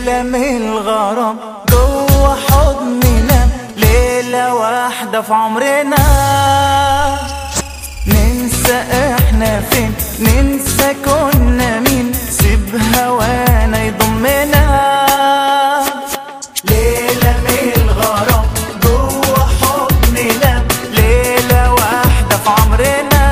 ليلة من الغرام جوه حضننا ليلة واحدة في عمرنا ننسى احنا فين ننسى كنا مين سيب هوانا يضمنا ليلة من الغرام جوه حضننا ليلة واحدة في عمرنا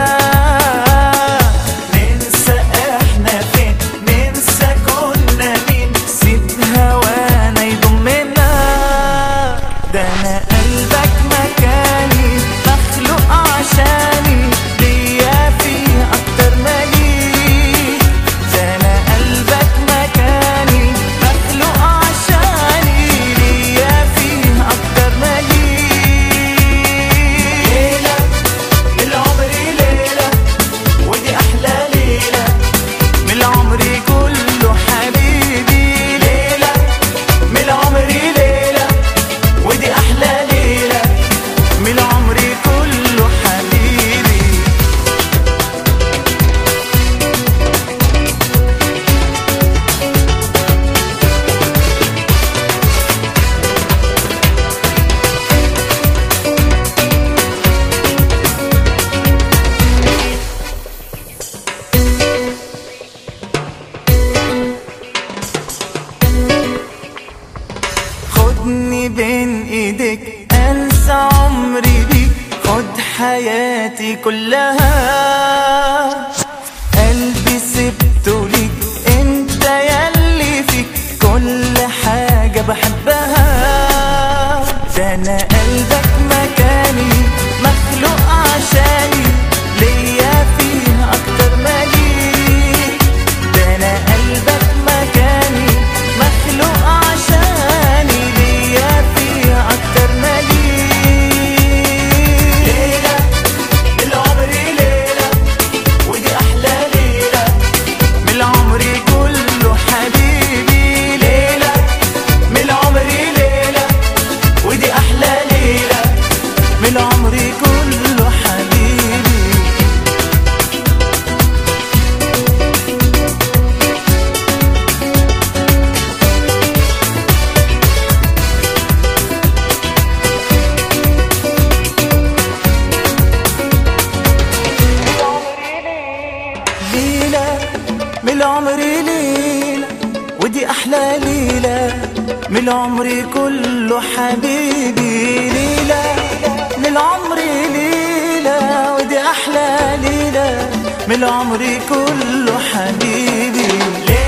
ننسى احنا فين ننسى كنا مين سيب هوانا يضمنا ده انا قلبك مكاني مخلوق عشاني ليا فيه اكتر ما ليك ده انا قلبك مكاني مخلوق عشاني ليا فيه اكتر ما ليك ليلة من العمر ليلة ودي احلى ليلة من العمر كله حبيبي ليلة من العمر ليلة ودي احلى ليلة من العمر كله حبيبي خدني بين ايديك انسى عمري بيك خد حياتي كلها قلبي سبته ليك انت ياللي فيك كل حاجة بحبها ده انا قلبك مكاني مخلوق عشاني ليا فيه اكتر ما ليك ده انا قلبك مكاني مخلوق عشاني ليا فيه اكتر ما ليك ليلة من العمر ليلة ودي احلى ليلة من العمر كله حبيبي ليلة من العمر ليلة ودي احلى ليلة من العمر كله حبيبي ليلة من العمر ليلة ودي أحلى ليلة من العمر كله حبيبي ليلة من العمر ليلة ودي أحلى ليلة من العمر كله حبيبي ليلة